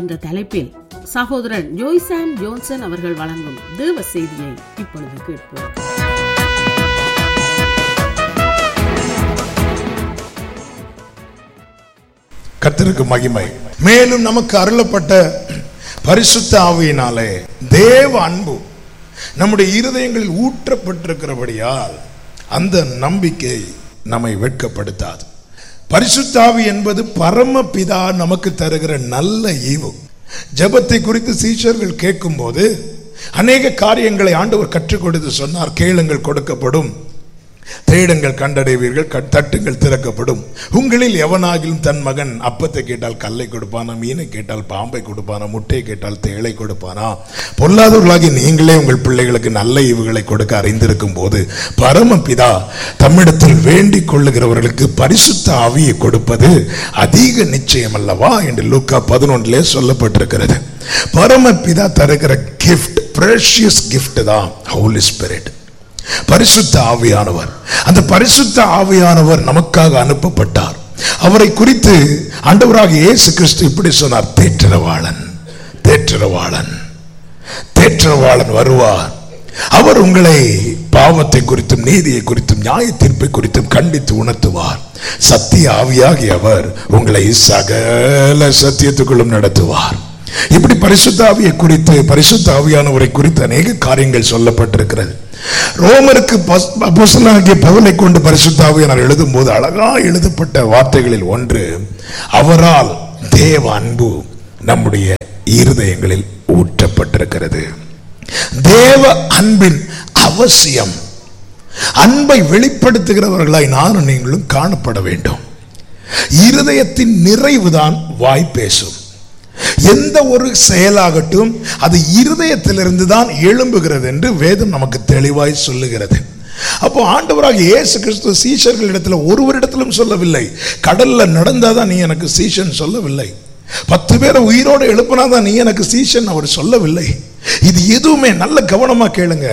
என்ற தலைப்பில் சகோதரன் ஜோய்சாம் ஜோன்சன் அவர்கள் வழங்கும் தேவ செய்தியை இப்பொழுது கேட்போம் கர்த்தருக்கு மகிமை மேலும் நமக்கு அருளப்பட்ட பரிசுத்த ஆவியினாலே தேவ அன்பு நம்முடைய இருதயங்களில் ஊற்றப்பட்டிருக்கிறபடியால் அந்த நம்பிக்கை நம்மை வெட்கப்படுத்தாது பரிசுத்த ஆவி என்பது பரமபிதா நமக்கு தருகிற நல்ல ஈவு ஜெபத்தை குறித்து சீஷர்கள் கேட்கும்போது அநேக காரியங்களை ஆண்டவர் கற்றுக் கொடுத்து சொன்னார் கேளுங்கள் கொடுக்கப்படும் தேடுங்கள் கண்டடைவீர்கள் கட்- தட்டுங்கள் திறக்கப்படும் உங்களில் எவனாகிலும் தன் மகன் அப்பத்தை கேட்டால் கல்லை கொடுப்பானா மீனை கேட்டால் பாம்பை கொடுப்பானா முட்டையை கேட்டால் தேளை கொடுப்பானா பொல்லாதவர்களாகி நீங்களே உங்கள் பிள்ளைகளுக்கு நல்ல ஈவுகளை கொடுக்க அறிந்திருக்கும் போது பரமபிதா தம்மிடத்தில் வேண்டிக் கொள்ளுகிறவர்களுக்கு பரிசுத்த ஆவியை கொடுப்பது அதிக நிச்சயம் அல்லவா என்று லூக்கா பதினொன்றிலே சொல்லப்பட்டிருக்கிறது பரமபிதா தருகிற கிஃப்ட் பிரஷியஸ் கிஃப்ட் தான் ஹோலி ஸ்பிரிட் பரிசுத்த ஆவியானவர் அந்த பரிசுத்த ஆவியானவர் நமக்காக அனுப்பப்பட்டார் அவரை குறித்து ஆண்டவராக இயேசு கிறிஸ்து இப்படி சொன்னார் தேற்றரவாளன் தேற்றரவாளன் தேற்றரவாளன் வருவார் அவர் உங்களை பாவத்தை குறித்தும் நீதியை குறித்தும் நியாய தீர்ப்பை குறித்தும் கண்டித்து உணர்த்துவார் சத்திய ஆவியாகி அவர் உங்களை சகல சத்தியத்துக்குள்ளும் நடத்துவார் இப்படி பரிசுத்த ஆவியை குறித்து பரிசுத்த ஆவியானவரை குறித்து அநேக காரியங்கள் சொல்லப்பட்டிருக்கிறது ரோமருக்கு பஸ்- அப்போஸ்தலனாகிய பவுலை கொண்டு பரிசுத்த ஆவியானவர் எழுதும் போது அழகா எழுதப்பட்ட வார்த்தைகளில் ஒன்று அவரால் தேவ அன்பு நம்முடைய இருதயங்களில் ஊற்றப்பட்டிருக்கிறது தேவ அன்பின் அவசியம் அன்பை வெளிப்படுத்துகிறவர்களாய் நானும் நீங்களும் காணப்பட வேண்டும் இருதயத்தின் நிறைவுதான் வாய் பேசும் எந்த ஒரு செயலாகட்டும் அது இருதயத்திலிருந்து தான் எழும்புகிறது என்று வேதம் நமக்கு தெளிவாய் சொல்லுகிறது அப்போ ஆண்டவராக இயேசு கிறிஸ்து சீஷர்களிடத்தில் ஒருவரிடத்திலும் சொல்லவில்லை கடல்ல நடந்தாதான் நீ எனக்கு சீஷன் சொல்லவில்லை பத்து பேரை உயிரோடு எழுப்பினாதான் நீ எனக்கு சீஷன் அவர் சொல்லவில்லை இது எதுவுமே நல்ல கவனமா கேளுங்க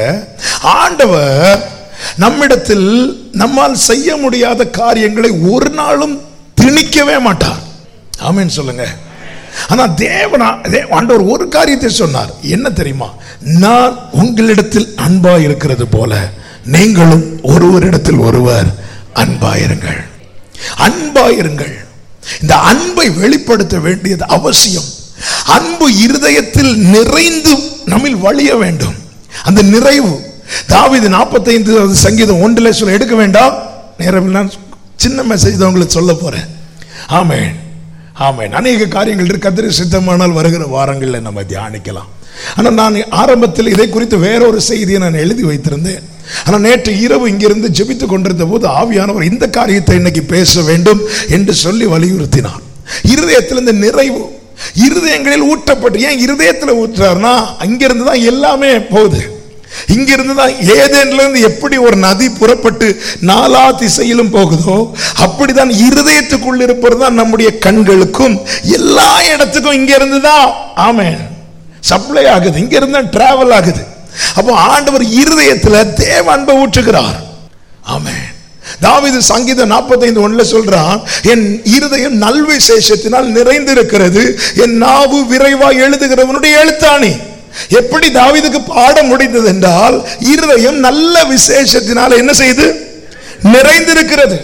ஆண்டவர் நம்மிடத்தில் நம்மால் செய்ய முடியாத காரியங்களை ஒரு நாளும் திணிக்கவே மாட்டார் ஆமென் சொல்லுங்க ஆனா தேவனா தே- ஆண்டவர் ஒரு காரியத்தை சொன்னார் என்ன தெரியுமா நான் உங்களிடத்தில் அன்பா இருக்கிறது போல நீங்களும் ஒருவரிடத்தில் ஒருவர் அன்பாயிருங்கள் அன்பாயிருங்கள் இந்த அன்பை வெளிப்படுத்த வேண்டியது அவசியம் அன்பு இருதயத்தில் நிறைந்து நம்மில் வழிய வேண்டும் அந்த நிறைவு தாவீது 45 சங்கீதம் ஒன்றிலே சொல்ல எடுக்க வேண்டாம் நேரம் நான் சின்ன மெசேஜ் தான் உங்களுக்கு சொல்ல போறேன் ஆமென் ஆமென் அநேக காரியங்கள் இருக்கு கத்திரி சித்தமானால் வருகிற வாரங்களில் நம்ம தியானிக்கலாம் ஆனால் நான் ஆரம்பத்தில் இதை குறித்து வேறொரு செய்தியை நான் எழுதி வைத்திருந்தேன் ஆனால் நேற்று இரவு இங்கிருந்து ஜெபித்து கொண்டிருந்த போது ஆவியானவர் இந்த காரியத்தை இன்னைக்கு பேச வேண்டும் என்று சொல்லி வலியுறுத்தினார் இருதயத்தில் இந்த நிறைவு இருதயங்களில் ஊற்றப்பட்டு ஏன் இருதயத்தில் ஊற்றுறாருன்னா அங்கிருந்து தான் எல்லாமே போகுது இங்கிருந்து தான் ஏதேன்ல இருந்து எப்படி ஒரு நதி புறப்பட்டு நாலா திசையிலும் போகுதோ அப்படிதான் இருதயத்துக்குள் இருப்பது தான் நம்முடைய கண்களுக்கும் எல்லா இடத்துக்கும் இங்க இருந்து தான் ஆமென் சப்ளை ஆகுது இங்க இருந்து தான் டிராவல் ஆகுது அப்போ ஆண்டவர் இருதயத்துல தேவ அன்பை ஊற்றுகிறார் ஆமென் தாவீது சங்கீதம் 45 ஒண்ணுல சொல்றான் என் இருதயம் நல்விசேஷத்தினால் நிறைந்திருக்கிறது என் நாவு விரைவாய் எழுதுகிறவனுடைய எழுத்தாணி எப்படி தாவீதுக்கு பாட முடிந்தது என்றால் இருதயம் நல்ல விசேஷத்தினால் என்ன செய்து நிறைந்திருக்கிறது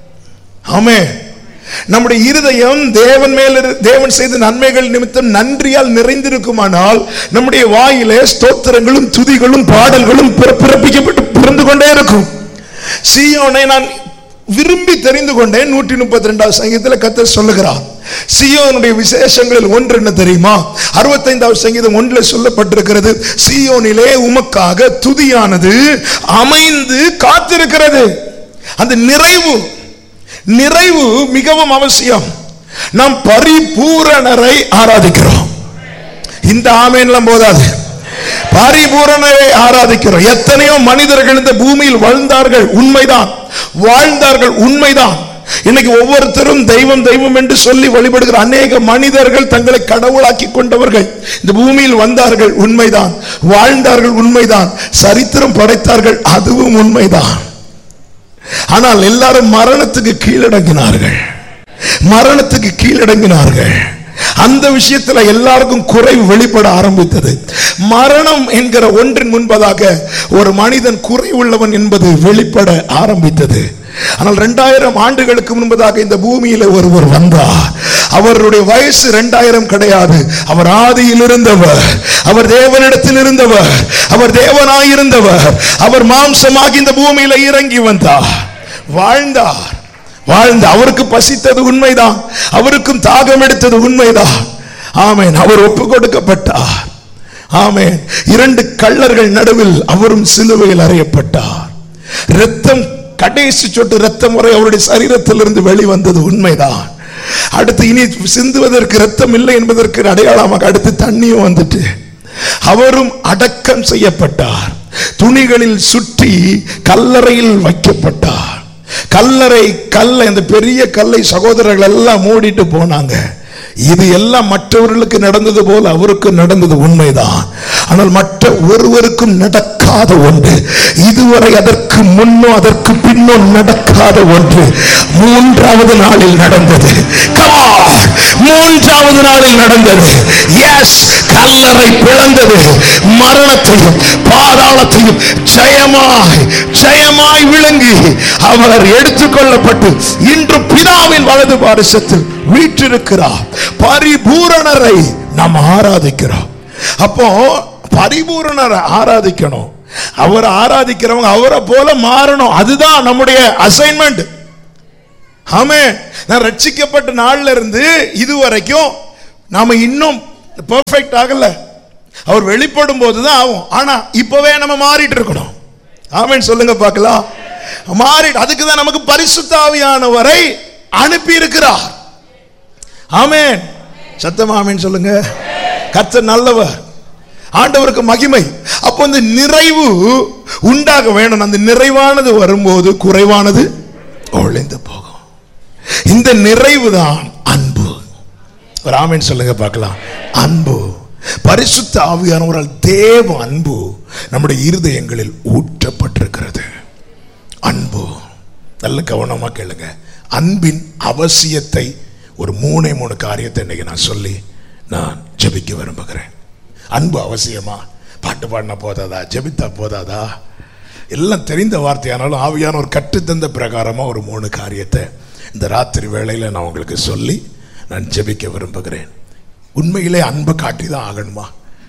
ஆமே நம்முடைய இருதயம் தேவன் மேல் இரு- தேவன் செய்த நன்மைகள் நிமித்தம் நன்றியால் நிறைந்திருக்குமானால் நம்முடைய வாயிலே ஸ்தோத்திரங்களும் துதிகளும் பாடல்களும் பிற- பிறப்பிக்கப்பட்டு பிறந்து கொண்டே இருக்கும் சீயோனை நான் விரும்பி தெரிந்து கொண்டேன் நூற்றி முப்பத்தி ரெண்டாவது சங்கீதத்தில் கத்தர் சொல்லுகிறார் சீயோனுடைய விசேஷங்களில் ஒன்று என்ன தெரியுமா அறுபத்தைந்தாவது சங்கீதம் ஒன்றில் சொல்லப்பட்டிருக்கிறது சீயோனிலே உமக்காக துதியானது அமைந்து காத்திருக்கிறது அந்த நிறைவு நிறைவு மிகவும் அவசியம் நாம் பரிபூரணரை ஆராதிக்கிறோம் இந்த ஆமேன்லாம் போதாது பரிபூரணரை ஆராதிக்கிறோம் எத்தனையோ மனிதர்கள் இந்த பூமியில் வாழ்ந்தார்கள் உண்மைதான் வாழ்ந்தார்கள் உண்மைதான் இன்னைக்கு ஒவ்வொருத்தரும் தெய்வம் தெய்வம் என்று சொல்லி வழிபடுகிற அநேக மனிதர்கள் தங்களை கடவுளாக்கி கொண்டவர்கள் இந்த பூமியில் வந்தார்கள் உண்மைதான் வாழ்ந்தார்கள் உண்மைதான் சரித்திரம் படைத்தார்கள் அதுவும் உண்மைதான் ஆனால் எல்லாரும் மரணத்துக்கு கீழடங்கினார்கள் மரணத்துக்கு கீழடங்கினார்கள் அந்த விஷயத்துல எல்லாருக்கும் குறைவு வெளிப்பட ஆரம்பித்தது மரணம் என்கிற ஒன்றின் முன்பதாக ஒரு மனிதன் குறைவுள்ளவன் என்பது வெளிப்பட ஆரம்பித்தது ஆனால் ரெண்டாயிரம் ஆண்டுகளுக்கு முன்பதாக இந்த பூமியில ஒருவர் வந்தார் அவருடைய வயசு ரெண்டாயிரம் கிடையாது அவர் ஆதியில் இருந்தவர் அவர் தேவனிடத்தில் இருந்தவர் அவர் தேவனாய் இருந்தவர் அவர் மாம்சமாகி இந்த பூமியில இறங்கி வந்தார் வாழ்ந்தார் வாழ்ந்த அவருக்கு பசித்தது உண்மைதான் அவருக்கும் தாகம் எடுத்தது உண்மைதான் ஆமென் அவர் ஒப்பு கொடுக்கப்பட்டார் ஆமென் இரண்டு கள்ளர்கள் நடுவில் அவரும் சிலுவையில் அறையப்பட்டார் இரத்தம் கடைசி சொட்டு ரத்தம் வரை அவருடைய சரீரத்திலிருந்து வெளிவந்தது உண்மைதான் அடுத்து இனி சிந்துவதற்கு ரத்தம் இல்லை என்பதற்கு அடையாளமாக அடுத்து தண்ணியும் வந்துட்டு அவரும் அடக்கம் செய்யப்பட்டார் துணிகளில் சுற்றி கல்லறையில் வைக்கப்பட்டார் கல்லறை கல்லை அந்த பெரிய கல்லை சகோதரர்கள் எல்லாம் மூடிட்டு போனாங்க இது எல்லாம் மற்றவர்களுக்கு நடந்தது போல அவருக்கு நடந்தது உண்மைதான் ஆனால் மற்ற ஒருவருக்கும் நடக்காத ஒன்று இதுவரை அதற்கு முன்னோ அதற்கு பின்னோ நடக்காத ஒன்று மூன்றாவது நாளில் நடந்தது Come on! மூன்றாவது நாளில் நடந்தது எஸ் கல்லறை பிளந்தது மரணத்தையும் பாதாளத்தையும் ஜெயமாய் ஜெயமாய் விளங்கி அவர் எடுத்துக்கொள்ளப்பட்டு இன்று பிதாவின் வலது பாரிசத்தில் வீற்றிருக்கிறார் பரிபூரணரை நாம் ஆராதிக்கிறோம் அப்போ பரிபூரணரை ஆராதிக்கணும் அவரை ஆராதிக்கிறவங்க அவரை போல மாறணும் அதுதான் நம்முடைய அசைன்மெண்ட் ஆமே நான் ரட்சிக்கப்பட்ட நாள்ல இருந்து இதுவரைக்கும் நாம இன்னும் பெர்ஃபெக்ட் ஆகல அவர் வெளிப்படும் போதுதான் ஆகும் ஆனா இப்பவே நம்ம மாறிட்டு இருக்கணும் ஆமென் சொல்லுங்க பார்க்கலாம் மாறி அதுக்கு தான் நமக்கு பரிசுத்த ஆவியானவரை அனுப்பி இருக்கிறார் ஆமென் சத்தமா ஆமென் சொல்லுங்க கர்த்தர் நல்லவர் ஆண்டவருக்கு மகிமை அப்போ அந்த நிறைவு உண்டாக வேணும் அந்த நிறைவானது வரும்போது குறைவானது ஒழிந்து போகும் இந்த நிறைவு தான் அன்பு ஒரு ஆமென் சொல்லுங்க பார்க்கலாம் அன்பு பரிசுத்த ஆவியானவரால் தேவ அன்பு நம்முடைய இருதயங்களில் ஊற்றப்பட்டிருக்கிறது அன்பு நல்ல கவனமா கேளுங்க அன்பின் அவசியத்தை ஒரு மூணே மூணு காரியத்தை இன்னைக்கு நான் சொல்லி நான் ஜெபிக்க விரும்புகிறேன் அன்பு அவசியமா பாட்டு பாடினா போதாதா ஜெபித்தா போதாதா எல்லாம் தெரிந்த வார்த்தையானாலும் ஆவியான ஒரு கற்றுத்தந்த பிரகாரமா ஒரு மூணு காரியத்தை இந்த ராத்திரி வேளையில நான் உங்களுக்கு சொல்லி நான் ஜெபிக்க விரும்புகிறேன் உண்மையிலே அன்பை காட்டி தான் ஆகணுமா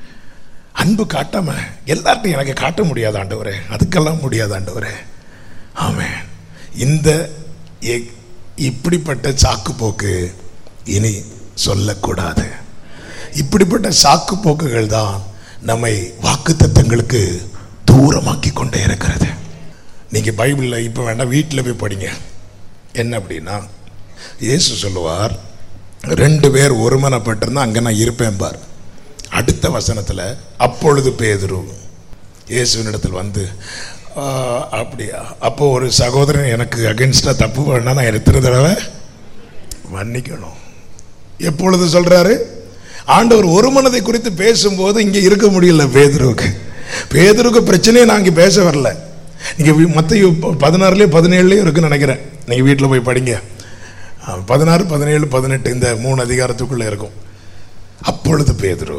அன்பு காட்டாம எல்லார்ட்டையும் எனக்கு காட்ட முடியாது ஆண்டவரே அதுக்கெல்லாம் முடியாது ஆண்டவரே ஆமென் இந்த எ- இப்படிப்பட்ட சாக்கு போக்கு இனி சொல்லக்கூடாது இப்படிப்பட்ட சாக்கு போக்குகள் தான் நம்மை வாக்குத்தத்தங்களுக்கு தூரமாக்கி கொண்டே இருக்கிறது நீங்க பைபிள்ல இப்ப வேண்டாம் வீட்டில் போய் படிங்க என்ன அப்படின்னா இயேசு சொல்லுவார் ரெண்டு பேர் ஒருமனப்பட்டிருந்தா அங்க நான் இருப்பேன் பார் அடுத்த வசனத்துல அப்பொழுது பேதுரு இயேசுவினிடத்தில் வந்து "ஆ, அப்படியா அப்போ ஒரு சகோதரன் எனக்கு அகென்ஸ்டா தப்பு பண்ணா நான் எத்தனை தடவை மன்னிக்கணும் எப்பொழுது சொல்றாரு ஆண்டவர் ஒரு மனதை குறித்து பேசும்போது இங்க இருக்க முடியல பேதுருவுக்கு பேதுருக்கு பிரச்சனையே நான் இங்க பேச வரல நீங்க மற்ற பதினாறுலயும் பதினேழுலயும் இருக்குன்னு நினைக்கிறேன் நீங்க வீட்டில் போய் படிங்க அஹ், பதினாறு பதினேழு பதினெட்டு இந்த மூணு அதிகாரத்துக்குள்ள இருக்கும் அப்பொழுது பேதுரு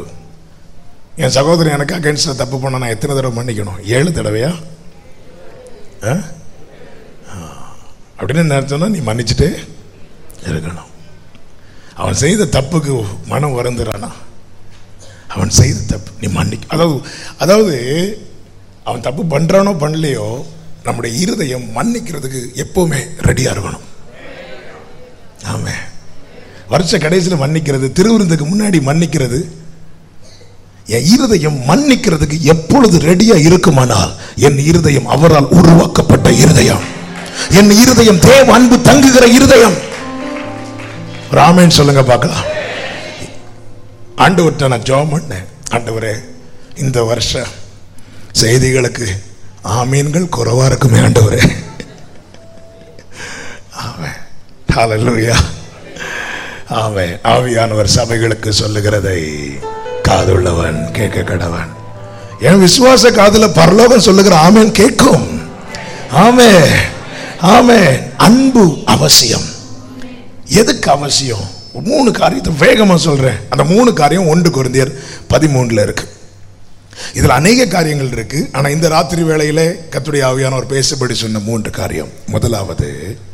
என் சகோதரன் எனக்கு அகைன்ஸ்டா தப்பு பண்ண நான் எத்தனை தடவை மன்னிக்கணும் ஏழு தடவையா ஆ? ஆ. அப்படின்னு நினைச்சோன்னா நீ மன்னிச்சுட்டு இருக்கணும் அவன் செய்த தப்புக்கு மனம் வருந்துறானா அவன் செய்த தப்பு நீ மன்னிக்க அதாவது அதாவது அவன் தப்பு பண்றானோ பண்ணலையோ நம்முடைய இருதயம் மன்னிக்கிறதுக்கு எப்பவுமே ரெடியா இருக்கணும் ஆமே வருஷ கடைசியில் மன்னிக்கிறது திருவிருந்துக்கு முன்னாடி மன்னிக்கிறது என் இருதயம் மன்னிக்கிறதுக்கு எப்பொழுது ரெடியா இருக்குமானால் என் இருதயம் அவரால் உருவாக்கப்பட்ட இருதயம் என் இருதயம் தேவ அன்பு தங்குகிற இருதயம் ராமேன் சொல்லுங்க பார்க்கலாம் ஆண்டவர்கிட்ட நான் ஜெபம் பண்ணேன் ஆண்டவரே இந்த வருஷ செய்திகளுக்கு ஆமீன்கள் குறைவா இருக்குமே ஆண்டவரே ஆமென் ஹalleluya ஆமென் ஆவியானவர் சபைகளுக்கு சொல்லுகிறதை காதுள்ளவன் கேட்க கடவன் என் விசுவாச காதுல பரலோகம் சொல்லுகிற ஆமென் கேட்கும் ஆமென் ஆமென் அன்பு அவசியம் எதுக்கு அவசியம் மூணு காரியத்தை வேகமா சொல்றேன் அந்த மூணு காரியம் ஒன்று குருந்தியர் பதிமூணுல இருக்கு இதுல அநேக காரியங்கள் இருக்கு ஆனா இந்த ராத்திரி வேளையிலே கத்துடைய ஆவியானவர் பேசுபடி சொன்ன மூன்று காரியம் முதலாவது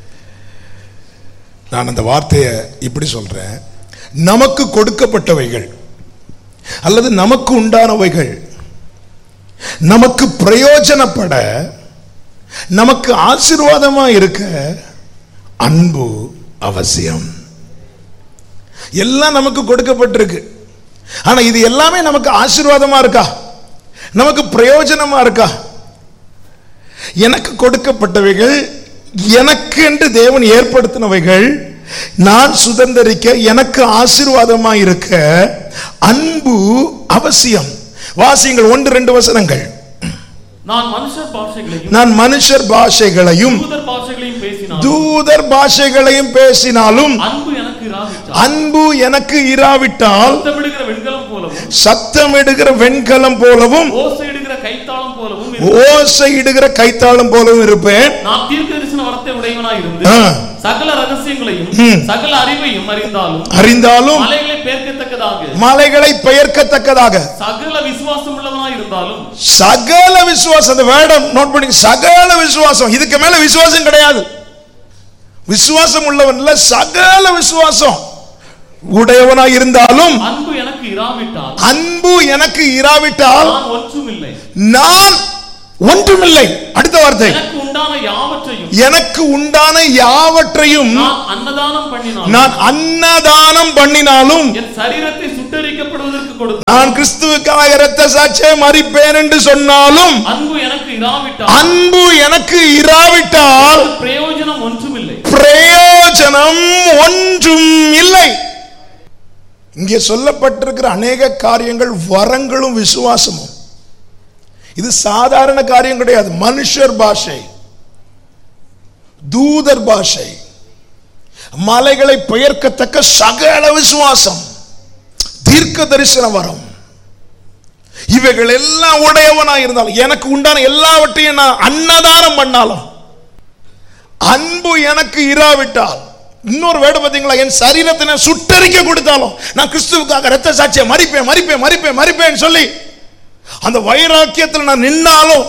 நான் அந்த வார்த்தையை இப்படி சொல்றேன் நமக்கு கொடுக்கப்பட்டவைகள் அல்லது நமக்கு உண்டானவைகள் நமக்கு பிரயோஜனப்பட நமக்கு ஆசீர்வாதமா இருக்க அன்பு அவசியம் எல்லாம் நமக்கு கொடுக்கப்பட்டிருக்கு ஆனா இது எல்லாமே நமக்கு ஆசீர்வாதமா இருக்கா நமக்கு பிரயோஜனமா இருக்கா எனக்கு கொடுக்கப்பட்டவைகள் எனக்கு என்று தேவன் ஏற்படுத்தினவைகள் நான் சுதந்திரிக்க எனக்கு ஆசீர்வாதமா இருக்க அன்பு அவசியம் வாசியங்கள் ஒன்று ரெண்டு வசனங்கள் நான் மனுஷர் பாஷைகளையும் நான் மனுஷர் பாஷைகளையும் தூதர் பாஷைகளையும் பேசினாலும் தூதர் பாஷைகளையும் பேசினாலும் அன்பு எனக்கு இராவிட்டால் அன்பு எனக்கு இராவிட்டால் சத்தமிடுகிற வெண்கலம் போலவும் சத்தமிடுகிற வெண்கலம் போலவும் ஓசையிடுகிற கைத்தாளம் போலவும் இருப்பேன். ஓசையிடுகிற கைத்தாளம் போலவும் இருப்பேன் நான் தீர்க்க தரிசன வரத்தை உடையவனாய் இருந்து ஆ. சகல ரகசியங்களையும் ம். சகல அறிவையும் அறிந்தாலும் அறிந்தாலும் மலைகளை பேர்க்கத்தக்கதாக மலைகளை பெயர்க்கத்தக்கதாக சகல விசுவாசம் உள்ளவனாய் இருந்தாலும் சகல விசுவாசம் அந்த வேடம் நோட் பண்ணி சகல விசுவாசம் இதுக்கு மேல விசுவாசம் கிடையாது விசுவாசம் உள்ளவன்ல சகல விசுவாசம் உடையவனாய் இருந்தாலும் அன்பு எனக்கு இராவிட்டால் அன்பு எனக்கு இராவிட்டால் நான் ஒன்றுமில்லை நான் ஒன்றுமில்லை அடுத்த வார்த்தை எனக்கு உண்டான யாவற்றையும் எனக்கு உண்டான யாவற்றையும் நான் அன்னதானம் பண்ணினாலும் நான் அன்னதானம் பண்ணினாலும் என் சரீரத்தை சுட்டரிக்கப்படுவதற்கு கொடுத்த நான் கிறிஸ்துவுக்காக இரத்த சாட்சியை மறிப்பேன் என்று சொன்னாலும் அன்பு எனக்கு இராவிட்டால் அன்பு எனக்கு இராவிட்டால் பிரயோஜனம் ஒன்றுமில்லை பிரயோஜனம் ஒன்றும் இல்லை இங்கே சொல்லப்பட்டிருக்கிற அநேக காரியங்கள் வரங்களும் விசுவாசமும் இது சாதாரண காரியம் கிடையாது மனுஷர் பாஷை தூதர் பாஷை மலைகளை பெயர்க்கத்தக்க சகல விசுவாசம் தீர்க்க தரிசன வரம் இவைகள் எல்லாம் உடையவனா இருந்தாலும் எனக்கு உண்டான எல்லாவற்றையும் நான் அன்னதானம் பண்ணாலும் அன்பு எனக்கு இராவிட்டால் இன்னொரு வேடு பார்த்தீங்களா என் சரீரத்தை நான் சுட்டரிக்க கொடுத்தாலும் நான் கிறிஸ்துவுக்காக ரத்த சாட்சியை மறிப்பேன் மறிப்பேன் மறிப்பேன் மறிப்பேன் சொல்லி அந்த வைராக்கியத்தில் நான் நின்னாலும்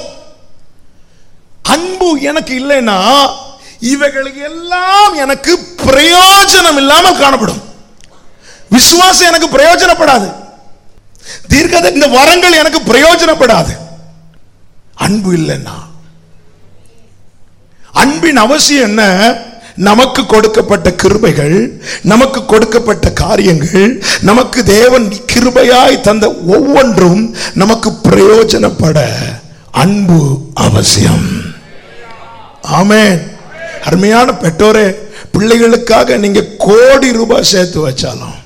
அன்பு எனக்கு இல்லைன்னா இவைகளுக்கு எல்லாம் எனக்கு பிரயோஜனம் இல்லாமல் காணப்படும் விசுவாசம் எனக்கு பிரயோஜனப்படாது தீர்க்கத இந்த வரங்கள் எனக்கு பிரயோஜனப்படாது அன்பு இல்லைன்னா அன்பின் அவசியம் என்ன நமக்கு கொடுக்கப்பட்ட கிருபைகள் நமக்கு கொடுக்கப்பட்ட காரியங்கள் நமக்கு தேவன் கிருபையாய் தந்த ஒவ்வொன்றும் நமக்கு பிரயோஜனப்பட அன்பு அவசியம் ஆமென் அருமையான பெற்றோரே பிள்ளைகளுக்காக நீங்க கோடி ரூபாய் சேர்த்து வச்சாலும்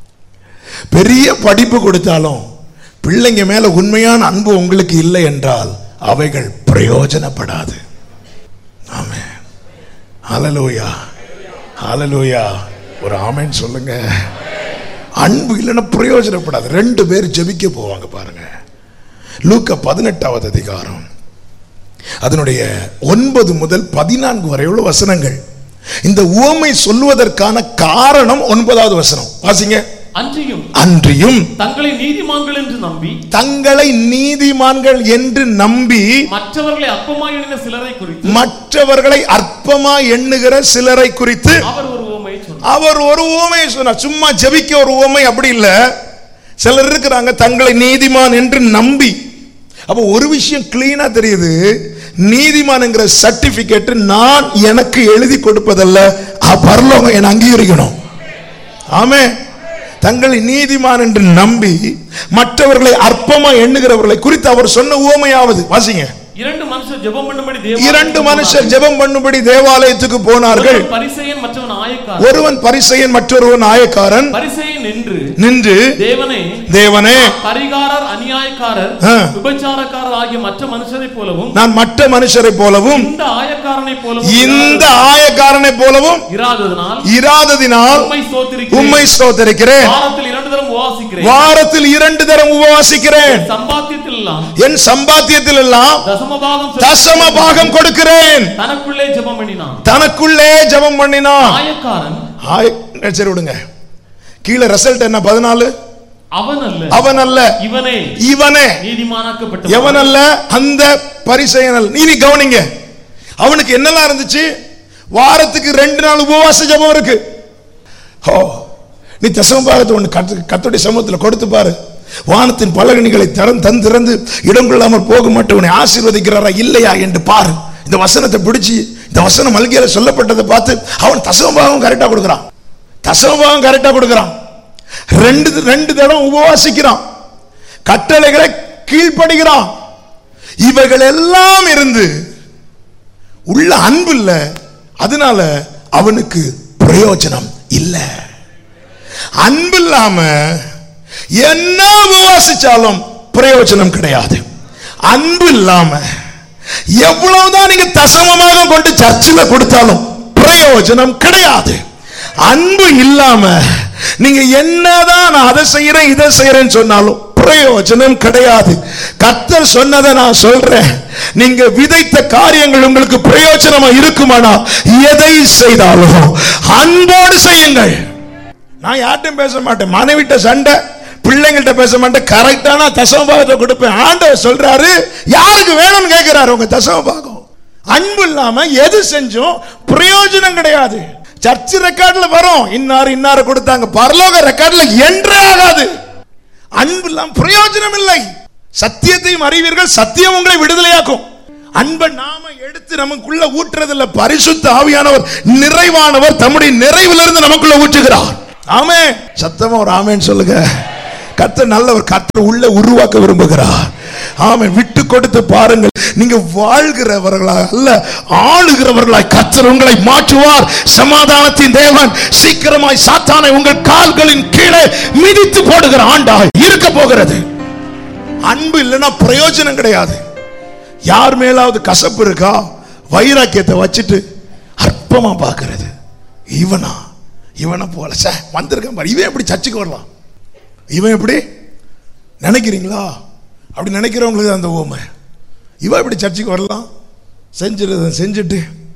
பெரிய படிப்பு கொடுத்தாலும் பிள்ளைங்க மேல உண்மையான அன்பு உங்களுக்கு இல்லை என்றால் அவைகள் பிரயோஜனப்படாது ஆமென் ஹalleluya ஹalleluya ஒரு ஆமென் சொல்லுங்க அன்பு இல்லைன்னா பிரயோஜனப்படாது ரெண்டு பேர் ஜெபிக்க போவாங்க பாருங்க லூக்கா பதினெட்டாவது அதிகாரம் அதனுடைய ஒன்பது முதல் பதினான்கு வரை உள்ள வசனங்கள் இந்த உவமை சொல்லுவதற்கான காரணம் ஒன்பதாவது வசனம் வாசிங்க அன்றியும் அன்றியும் தங்களை நீதிமான்கள் என்று நம்பி தங்களை நீதிமான்கள் என்று நம்பி மற்றவர்களை அற்பமாய் எண்ணின சிலரை குறித்து மற்றவர்களை அற்பமா எண்ணுகிற சிலரை குறித்து அவர் ஒரு உவமையை சொன்னார் அவர் ஒரு உவமையை சொன்னார் சும்மா ஜெபிக்க ஒரு உவமை அப்படி இல்ல சிலர் இருக்கிறாங்க தங்களை நீதிமான் என்று நம்பி அப்ப ஒரு விஷயம் கிளீனா தெரியுது நீதிமான்ங்கிற சர்டிபிகேட் நான் எனக்கு எழுதி கொடுப்பதல்ல அ- பரலோகம் என்னை அங்கீகரிக்கணும் ஆமே தங்களை நீதிமான் என்று நம்பி மற்றவர்களை அற்பமா எண்ணுகிறவர்களை குறித்து அவர் சொன்ன உவமையாவது வாசிங்க இரண்டு மனுஷர் ஜெபம் பண்ணும்படி இரண்டு மனுஷர் ஜெபம் பண்ணும்படி தேவாலயத்துக்கு போனார்கள் பரிசையன் மற்றவன் ஆயக்காரன் ஒருவன் பரிசையன் மற்றொருவன் ஆயக்காரன் பரிசையன் நின்று நின்று தேவனே தேவனே பரிகாரர் அநியாயக்காரர் ஆ. விபச்சாரக்காரர் ஆகிய மற்ற மனுஷரைப் போலவும் நான் மற்ற மனுஷரை போலவும் இந்த ஆயக்காரனைப் போலவும் இந்த ஆயக்காரனை போலவும் இராததனால் இராததினால் உம்மை ஸ்தோத்திரிக்கிறேன் உம்மை ஸ்தோத்தரிக்கிறேன் வாரத்தில் இரண்டு தரம் உபவாசிக்கிறேன் வாரத்தில் இரண்டு தரம் உபவாசிக்கிறேன் சம்பாத்தியத்தில் எல்லாம் என் சம்பாத்தியத்தில் எல்லாம் தசமபாகம் தசம பாகம் கொடுக்கிறேன் தனக்குள்ளே ஜெபம் பண்ணினான் தனக்குள்ளே ஜெபம் பண்ணினான் ஆயக்காரன் ஆய சரி விடுங்க கீழே ரிசல்ட் என்ன பதினாலு அவன் அல்ல அவன் அல்ல இவனே இவனே நீதிமானாக்கப்பட்ட எவன் அல்ல அந்த பரிசெயன் அல்ல நீ கவனிங்க அவனுக்கு என்னெல்லாம் இருந்துச்சு வாரத்துக்கு ரெண்டு நாள் உபவாச ஜெபம் இருக்கு ஓ நீ தசமபாகத்தை ஒன்று கத்து கத்துடைய சமூகத்தில் கொடுத்து பாரு வானத்தின் பலகணிகளை திறந்து தந்து திறந்து இடம் கொள்ளாமல் போக மாட்டேன் உன்னை ஆசீர்வதிக்கிறாரா இல்லையா என்று பாரு இந்த வசனத்தை பிடிச்சி இந்த வசனம் மல்கியில சொல்லப்பட்டதை பார்த்து அவன் தசமபாகம் கரெக்டா கொடுக்குறான் தசமபாகம் கரெக்டா கொடுக்குறான் ரெண்டு ரெண்டு தடம் உபவாசிக்கிறான் கட்டளைகளை கீழ்ப்படுகிறான் இவைகள் எல்லாம் இருந்து உள்ள அன்பு இல்ல அதனால அவனுக்கு பிரயோஜனம் இல்ல அன்பு இல்லாம என்ன உபவாசிச்சாலும் பிரயோஜனம் கிடையாது அன்பு இல்லாம எவ்வளவுதான் நீங்க தசமமாக கொண்டு சர்ச்சில் கொடுத்தாலும் பிரயோஜனம் கிடையாது அன்பு இல்லாம நீங்க என்னதான் நான் அதை செய்யறேன் இதை செய்யறேன்னு சொன்னாலும் பிரயோஜனம் கிடையாது கர்த்தர் சொன்னதை நான் சொல்றேன் நீங்க விதைத்த காரியங்கள் உங்களுக்கு பிரயோஜனமா இருக்குமானா எதை செய்தாலும் அன்போடு செய்யுங்கள் நான் யார்ட்டும் பேச மாட்டேன் மனைவிட்ட சண்டை பிள்ளைங்கள்ட்ட பேச மாட்டேன் கரெக்டான தசமபாகத்தை கொடுப்பேன் ஆண்டவர் சொல்றாரு யாருக்கு வேணும்னு கேட்கிறாரு உங்க தசமபாகம் அன்பு இல்லாம எது செஞ்சும் பிரயோஜனம் கிடையாது சர்ச் ரெக்கார்ட்ல வரும் இன்னார் இன்னார கொடுத்தாங்க பரலோக ரெக்கார்ட்ல என்றே ஆகாது அன்பு இல்லாம பிரயோஜனம் இல்லை சத்தியத்தையும் அறிவீர்கள் சத்தியம் உங்களை விடுதலையாக்கும் அன்பை நாம எடுத்து நமக்குள்ள ஊற்றுறதில்ல பரிசுத்த ஆவியானவர் நிறைவானவர் தம்முடைய நிறைவிலிருந்து நமக்குள்ள ஊற்றுகிறார் ஆமே சத்தமா ஒரு ஆமேன்னு சொல்லுங்க கர்த்தர் நல்லவர் கர்த்தர் உள்ள உருவாக்க விரும்புகிறார் ஆமே விட்டு கொடுத்து பாருங்கள் நீங்க வாழ்கிறவர்களாக அல்ல ஆளுகிறவர்களாய் கர்த்தர் உங்களை மாற்றுவார் சமாதானத்தின் தேவன் சீக்கிரமாய் சாத்தானை உங்கள் கால்களின் கீழே மிதித்து போடுகிற ஆண்டாய் இருக்க போகிறது அன்பு இல்லைன்னா பிரயோஜனம் கிடையாது யார் மேலாவது கசப்பு இருக்கா வைராக்கியத்தை வச்சுட்டு அற்பமா பார்க்கிறது இவனா இவனை போல சே வந்திருக்கான் பாரு இவன் எப்படி சர்ச்சுக்கு வரலாம் இவன் எப்படி நினைக்கிறீங்களா அப்படி நினைக்கிறவங்களுக்கு அந்த ஓமை இவன் எப்படி சர்ச்சுக்கு வரலாம் செஞ்சிருந்த செஞ்சுட்டு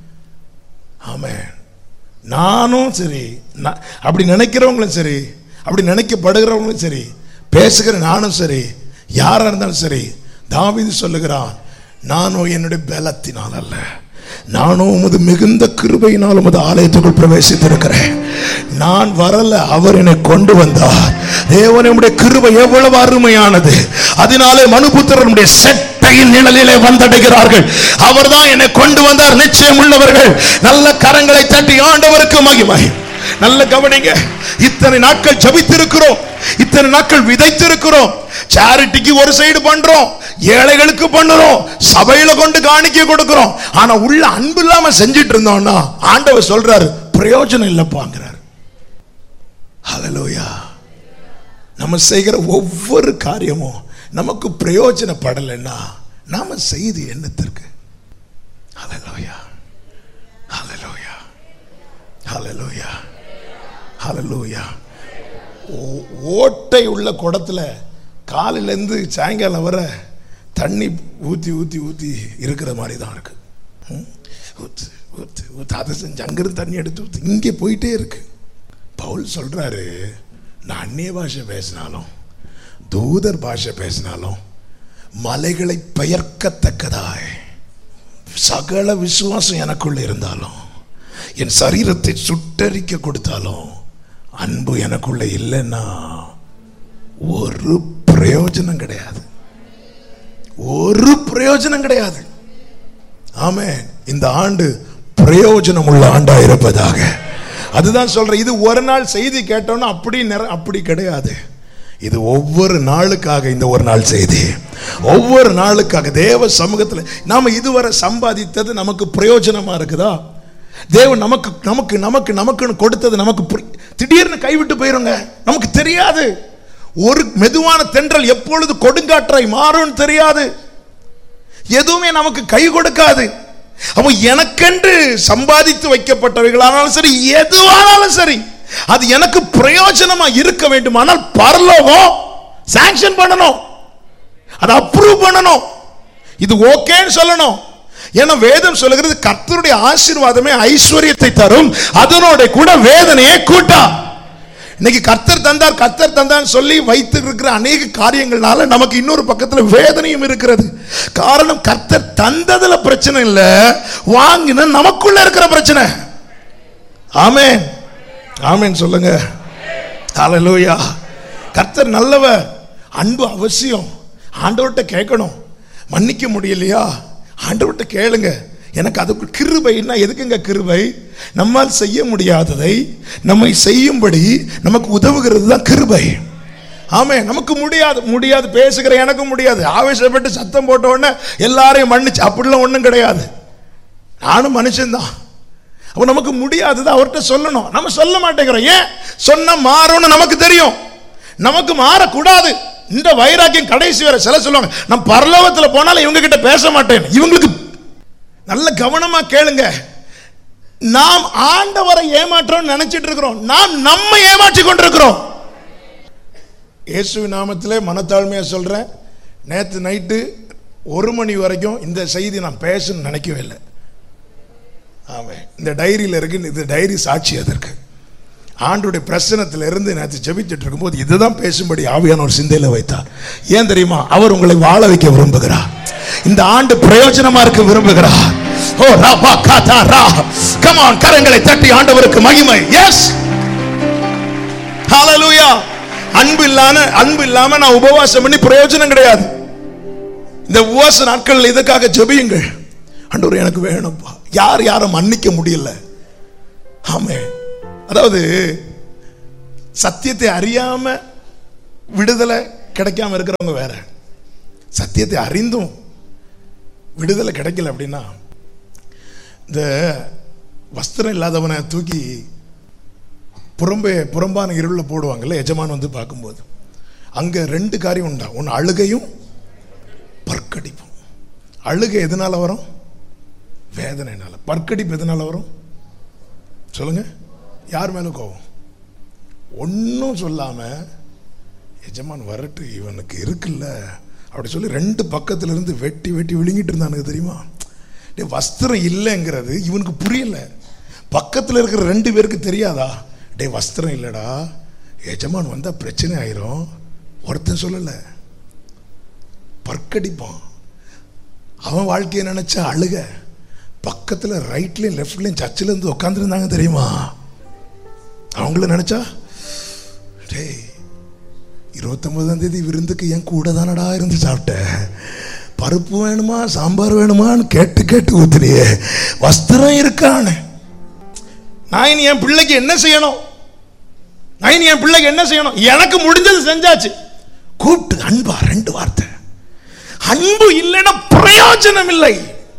ஆமென் நானும் சரி நான் அப்படி நினைக்கிறவங்களும் சரி அப்படி நினைக்கப்படுகிறவங்களும் சரி பேசுகிற நானும் சரி யாரா இருந்தாலும் சரி தாவீது சொல்லுகிறான் நானும் என்னுடைய பலத்தினால் அல்ல நானும் உமது மிகுந்த கிருபையினால் உமது ஆலயத்துக்குள் பிரவேசித்திருக்கிறேன் நான் வரல அவர் என்னை கொண்டு வந்தார் தேவன் உம்முடைய கிருபை எவ்வளவு அருமையானது அதனாலே மனுபுத்திரனுடைய செட்டையின் நிழலிலே வந்தடைகிறார்கள் அவர்தான் என்னை கொண்டு வந்தார் நிச்சயம் உள்ளவர்கள் நல்ல கரங்களை தட்டி ஆண்டவருக்கு மகிமை நல்ல கவனிங்க இத்தனை நாட்கள் ஜபித்திருக்கிறோம் இத்தனை நாட்கள் விதைத்திருக்கிறோம் சேரிட்டிக்கு ஒரு சைடு பண்றோம் ஏழைகளுக்கு பண்ணுறோம் சபையில கொண்டு காணிக்க கொடுக்கிறோம் ஆனா உள்ள அன்பு இல்லாம செஞ்சிட்டு இருந்தோம்னா ஆண்டவர் சொல்றாரு பிரயோஜனம் இல்லப்பாங்கிறார் ஹalleluya நம்ம செய்கிற ஒவ்வொரு காரியமும் நமக்கு பிரயோஜனப்படலைன்னா நாம செய்து என்னத்திற்கு ஹalleluya ஹalleluya ஹalleluya ஹalleluya ஓ- ஓட்டை உள்ள குடத்துல காலையிலேருந்து சாயங்காலம் வர தண்ணி ஊற்றி ஊற்றி ஊற்றி இருக்கிற மாதிரி தான் இருக்கு ம்? ஊத்து ஊத்து ஊத்து அதை செஞ்சு அங்கிருந்து தண்ணி எடுத்து ஊத்து இங்கே போயிட்டே இருக்கு பவுல் சொல்றாரு நான் அந்நிய பாஷை பேசினாலும் தூதர் பாஷை பேசினாலும் மலைகளை பெயர்க்கத்தக்கதாய் சகல விசுவாசம் எனக்குள்ள இருந்தாலும் என் சரீரத்தை சுட்டரிக்க கொடுத்தாலும் அன்பு எனக்குள்ள இல்லைன்னா ஒரு பிரயோஜனம் கிடையாது ஒரு பிரயோஜனம் கிடையாது ஆமே இந்த ஆண்டு பிரயோஜனம் உள்ள ஆண்டா இருப்பதாக அதுதான் சொல்றேன் இது ஒரு நாள் செய்தி கேட்டோம்னா அப்படி நிற- அப்படி கிடையாது இது ஒவ்வொரு நாளுக்காக இந்த ஒரு நாள் செய்தி ஒவ்வொரு நாளுக்காக தேவ சமூகத்தில் நாம இதுவரை சம்பாதித்தது நமக்கு பிரயோஜனமா இருக்குதா தேவன் நமக்கு நமக்கு நமக்கு நமக்குன்னு கொடுத்தது நமக்கு புரி- திடீர்னு கைவிட்டு போயிருங்க நமக்கு தெரியாது ஒரு மெதுவான தென்றல் எப்பொழுது கொடுங்காற்றாய் மாறும்னு தெரியாது எதுவுமே நமக்கு கை கொடுக்காது அப்போ எனக்கென்று சம்பாதித்து வைக்கப்பட்டவைகளானாலும் சரி எதுவானாலும் சரி அது எனக்கு பிரயோஜனமா இருக்க வேண்டுமானால் பரலோகம் சாங்ஷன் பண்ணணும் அதை அப்ரூவ் பண்ணணும் இது ஓகேன்னு சொல்லணும் ஏன்னா வேதம் சொல்லுகிறது கர்த்தருடைய ஆசீர்வாதமே ஐஸ்வர்யத்தை தரும் அதனோட கூட வேதனையை கூட்டா இன்னைக்கு கர்த்தர் தந்தார் கர்த்தர் தந்தார் சொல்லி வைத்து இருக்கிற அநேக காரியங்கள்னால நமக்கு இன்னொரு பக்கத்துல வேதனையும் இருக்கிறது காரணம் கர்த்தர் தந்ததுல பிரச்சனை இல்ல வாங்கின நமக்குள்ள இருக்கிற பிரச்சனை ஆமென் ஆமென் சொல்லுங்க ஹalleluya கர்த்தர் நல்லவர் அன்பு அவசியம் ஆண்டவர்கிட்ட கேட்கணும் மன்னிக்க முடியலையா ஆண்டவர்கிட்ட கேளுங்க எனக்கு அதுக்கு கிருபைன்னா எதுக்குங்க கிருபை நம்மால் செய்ய முடியாததை நம்மை செய்யும்படி நமக்கு உதவுகிறது தான் கிருபை ஆமே நமக்கு முடியாது முடியாது பேசுகிற எனக்கு முடியாது ஆவேசப்பட்டு சத்தம் போட்ட உடனே எல்லாரையும் மன்னிச்சு அப்படிலாம் ஒன்றும் கிடையாது நானும் மனுஷன்தான் அப்போ நமக்கு முடியாதது அவர்கிட்ட சொல்லணும் நம்ம சொல்ல மாட்டேங்கிறோம் ஏன் சொன்னா மாறும்னு நமக்கு தெரியும் நமக்கு மாறக்கூடாது இந்த வைராக்கியம் கடைசி வரை சில சொல்லுவாங்க நான் பரலோகத்தில் போனாலும் இவங்க கிட்ட பேச மாட்டேன் இவங்களுக்கு நல்ல கவனமா கேளுங்க நாம் ஆண்டவரை ஏமாற்றோம் நினைச்சிட்டு இருக்கிறோம் நாம் நம்மை ஏமாற்றி கொண்டிருக்கிறோம் இயேசுவின் நாமத்திலே மனத்தாழ்மையா சொல்றேன் நேற்று நைட்டு ஒரு மணி வரைக்கும் இந்த செய்தி நான் பேசணும்னு நினைக்கவே இல்லை ஆமாம் இந்த டைரியில் இருக்கு இந்த டைரி சாட்சி அதற்கு ஆண்டுடைய பிரசனத்தில் இருந்து நேற்று ஜெபிச்சுட்டு இருக்கும்போது இதுதான் பேசும்படி ஆவியான ஒரு சிந்தையில வைத்தார் ஏன் தெரியுமா அவர் உங்களை வாழ வைக்க விரும்புகிறார் இந்த ஆண்டு பிரயோஜனமா இருக்க விரும்புகிறார் ஓ ரா பா கா தா ரா கம் ஆன் கரங்களை தட்டி ஆண்டவருக்கு மகிமை எஸ் ஹalleluya அன்பு இல்லாம அன்பு இல்லாம நான் உபவாசம் பண்ணி பிரயோஜனம் கிடையாது இந்த உபவாச நாட்கள் இதுக்காக ஜெபியுங்கள் ஆண்டவர் எனக்கு வேணும்ப்பா யார் யாரை மன்னிக்க முடியல ஆமே அதாவது சத்தியத்தை அறியாம விடுதலை கிடைக்காம இருக்கிறவங்க வேற சத்தியத்தை அறிந்தும் விடுதலை கிடைக்கல அப்படின்னா இந்த வஸ்திரம் இல்லாதவனை தூக்கி புறம்பே புறம்பான இருளில் போடுவாங்கல்ல எஜமான் வந்து பார்க்கும்போது அங்கே ரெண்டு காரியம் உண்டா ஒன்று அழுகையும் பற்கடிப்பும் அழுகை எதனால வரும் வேதனைனால பற்கடிப்பு எதனால வரும் சொல்லுங்க யார் மேல கோவம் ஒன்றும் சொல்லாம எஜமான் வரட்டு இவனுக்கு இருக்குல்ல அப்படி சொல்லி ரெண்டு பக்கத்துல இருந்து வெட்டி வெட்டி விழுங்கிட்டு இருந்தானுங்க தெரியுமா டேய் வஸ்திரம் இல்லைங்கிறது இவனுக்கு புரியல பக்கத்துல இருக்கிற ரெண்டு பேருக்கு தெரியாதா டேய் வஸ்திரம் இல்லைடா எஜமான் வந்தா பிரச்சனை ஆயிரும் ஒருத்தன் சொல்லல பற்கடிப்பான் அவன் வாழ்க்கையை நினைச்ச அழுக பக்கத்துல ரைட்லயும் லெஃப்ட்லயும் சர்ச்சில் இருந்து உட்காந்துருந்தாங்க தெரியுமா அவங்கள நினைச்சா டேய் இருபத்தொன்பதாம் தேதி விருந்துக்கு என் கூட தானடா இருந்து சாப்பிட்ட பருப்பு வேணுமா சாம்பார் வேணுமான்னு கேட்டு கேட்டு ஊத்துறியே வஸ்திரம் இருக்கான்னு நான் இனி என் பிள்ளைக்கு என்ன செய்யணும் நான் இனி என் பிள்ளைக்கு என்ன செய்யணும் எனக்கு முடிஞ்சது செஞ்சாச்சு கூப்பிட்டு அன்பா ரெண்டு வார்த்தை அன்பு இல்லைன்னா பிரயோஜனம் இல்லை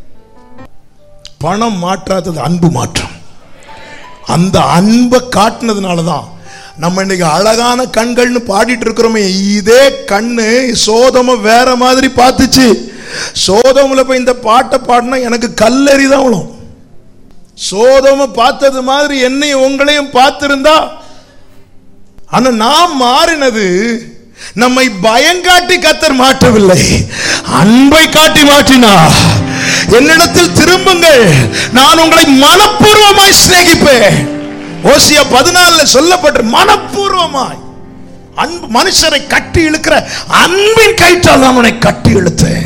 பணம் மாற்றாதது அன்பு மாற்றம் அந்த அன்பை காட்டினதுனால தான் நம்ம இன்னைக்கு அழகான கண்கள்னு பாடிட்டு இருக்கிறோமே இதே கண்ணு சோதம வேற மாதிரி பார்த்துச்சு சோதமுல போய் இந்த பாட்டை பாடினா எனக்கு கல்லறி தான் விழும் சோதம பார்த்தது மாதிரி என்னையும் உங்களையும் பார்த்திருந்தா ஆனா நாம் மாறினது நம்மை பயங்காட்டி கத்தர் மாற்றவில்லை அன்பை காட்டி மாற்றினார் என்னிடத்தில் திரும்புங்கள் நான் உங்களை மனப்பூர்வமாய் சிநேகிப்பேன் ஓசியா பதினாலுல சொல்லப்பட்ட மனப்பூர்வமாய் அன்பு மனுஷரை கட்டி இழுக்கிற அன்பின் கயிற்றால் நான் உன்னை கட்டி இழுத்தேன்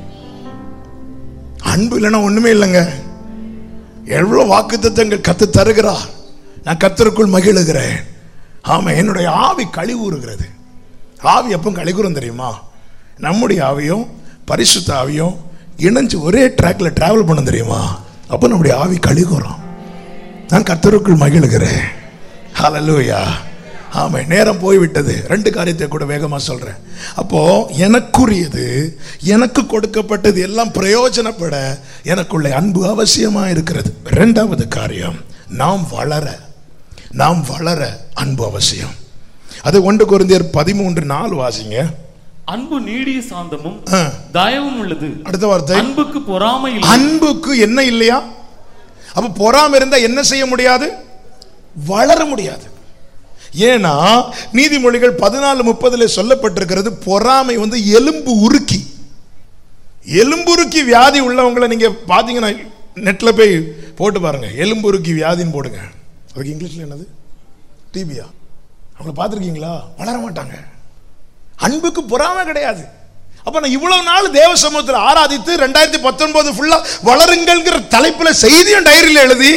அன்பு இல்லைன்னா ஒண்ணுமே இல்லைங்க எவ்வளவு வாக்குத்தத்தங்கள் கத்து தருகிறார் நான் கத்தருக்குள் மகிழுகிறேன் ஆமா என்னுடைய ஆவி கழிவுறுகிறது ஆவி எப்போ கழிவுறும் தெரியுமா நம்முடைய ஆவியும் பரிசுத்த ஆவியும் இணைஞ்சு ஒரே ட்ராக்ல டிராவல் பண்ண தெரியுமா அப்போ நம்முடைய ஆவி கழிவுறும் நான் கத்தருக்குள் மகிழுகிறேன் ஹalleluya ஆமா நேரம் போய்விட்டது ரெண்டு காரியத்தை கூட வேகமா சொல்றேன் அப்போ எனக்குரியது எனக்கு கொடுக்கப்பட்டது எல்லாம் பிரயோஜனப்பட எனக்குள்ள அன்பு அவசியமா இருக்கிறது இரண்டாவது காரியம் நாம் வளர நாம் வளர அன்பு அவசியம் அது ஒன்று குருந்தியர் பதிமூன்று நாலு வாசிங்க அன்பு நீடிய சாந்தமும் ஆ. தயவும் உள்ளது அடுத்த வார்த்தை அன்புக்கு பொறாமை இல்லை அன்புக்கு என்ன இல்லையா அப்ப பொறாம இருந்தா என்ன செய்ய முடியாது வளர முடியாது ஏன்னா நீதிமொழிகள் பதினாலு முப்பதுல சொல்லப்பட்டிருக்கிறது பொறாமை வந்து எலும்பு உருக்கி எலும்புருக்கி வியாதி உள்ளவங்களை நீங்க பாத்தீங்கன்னா நெட்ல போய் போட்டு பாருங்க எலும்புருக்கி வியாதின்னு போடுங்க அதுக்கு இங்கிலீஷ்ல என்னது டிபியா அவங்கள பார்த்துருக்கீங்களா வளர மாட்டாங்க அன்புக்கு பொறாமை கிடையாது அப்ப நான் இவ்வளவு நாள் தேவ சமூகத்தில் ஆராதித்து ரெண்டாயிரத்தி பத்தொன்பது ஃபுல்லா வளருங்கள்ங்கிற தலைப்புல செய்தியும் டைரியில் எழுதி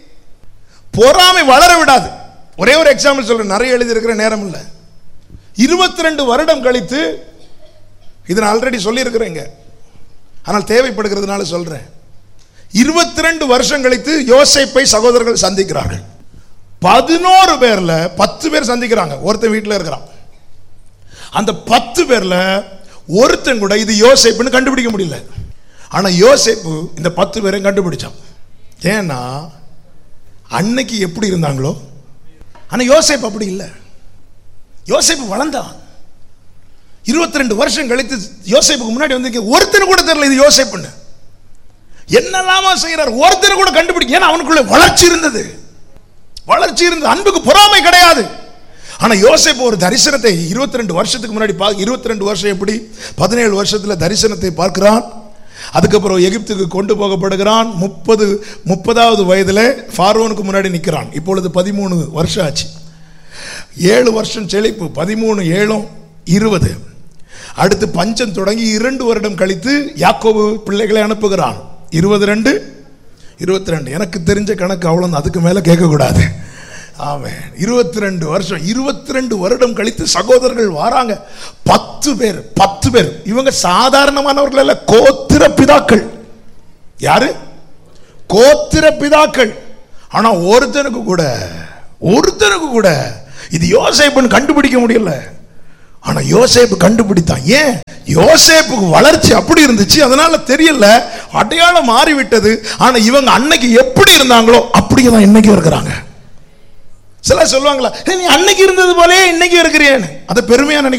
பொறாமை வளர விடாது ஒரே ஒரு எக்ஸாம்பிள் சொல்றேன் நிறைய எழுதி இருக்கிற நேரம் இல்லை இருபத்தி ரெண்டு வருடம் கழித்து இது நான் ஆல்ரெடி சொல்லியிருக்கிறேங்க ஆனால் தேவைப்படுகிறதுனால சொல்றேன் இருபத்தி ரெண்டு வருஷம் கழித்து யோசேப்பை சகோதரர்கள் சந்திக்கிறார்கள் பதினோரு பேர்ல பத்து பேர் சந்திக்கிறாங்க ஒருத்தன் வீட்டில் இருக்கிறான் அந்த பத்து பேர்ல ஒருத்தன் கூட இது யோசேப்புன்னு கண்டுபிடிக்க முடியல ஆனா யோசேப்பு இந்த பத்து பேரையும் கண்டுபிடிச்சான் ஏன்னா அன்னைக்கு எப்படி இருந்தாங்களோ ஆனா யோசேப்பு அப்படி இல்லை யோசேப்பு வளர்ந்தான் இருபத்தி ரெண்டு வருஷம் கழித்து யோசேப்புக்கு முன்னாடி வந்து ஒருத்தர் கூட தெரியல இது யோசேப்புன்னு என்னெல்லாமா செய்யறார் ஒருத்தர் கூட கண்டுபிடிக்க ஏன்னா அவனுக்குள்ள வளர்ச்சி இருந்தது வளர்ச்சி இருந்தது அன்புக்கு பொறாமை கிடையாது ஆனா யோசேப்பு ஒரு தரிசனத்தை இருபத்தி ரெண்டு வருஷத்துக்கு முன்னாடி பா இருபத்தி ரெண்டு வருஷம் எப்படி பதினேழு வருஷத்துல தரிசனத்தை பார்க்கிறான் அதுக்கப்புறம் எகிப்துக்கு கொண்டு போகப்படுகிறான் முப்பது முப்பதாவது வயதுல ஃபாரோனுக்கு முன்னாடி நிற்கிறான் இப்பொழுது பதிமூணு வருஷம் ஆச்சு ஏழு வருஷம் செழிப்பு பதிமூணு ஏழும் இருபது அடுத்து பஞ்சம் தொடங்கி இரண்டு வருடம் கழித்து யாக்கோபு பிள்ளைகளை அனுப்புகிறான் இருபது ரெண்டு இருபத்தி ரெண்டு எனக்கு தெரிஞ்ச கணக்கு அவ்வளோ அதுக்கு மேலே கேட்கக்கூடாது ஆமாம் இருபத்தி ரெண்டு வருஷம் இருபத்தி ரெண்டு வருடம் கழித்து சகோதரர்கள் வராங்க பத்து பேர் பத்து பேர் இவங்க சாதாரணமானவர்கள் அல்ல கோத்திர பிதாக்கள் யாரு கோத்திர பிதாக்கள் ஆனா ஒருத்தனுக்கு கூட ஒருத்தனுக்கு கூட இது யோசேப்புன்னு கண்டுபிடிக்க முடியல ஆனா யோசேப்பு கண்டுபிடித்தான் ஏன் யோசேப்புக்கு வளர்ச்சி அப்படி இருந்துச்சு அதனால தெரியல அடையாளம் மாறிவிட்டது ஆனா இவங்க அன்னைக்கு எப்படி இருந்தாங்களோ அப்படியே தான் இன்னைக்கு இருக்கிறாங்க சில சொல்லுவாங்களா "ஏய், நீ அன்னைக்கு இருந்தது போலே இன்னைக்கு இருக்கிறியேன்னு அதை பெருமையா நினைக்க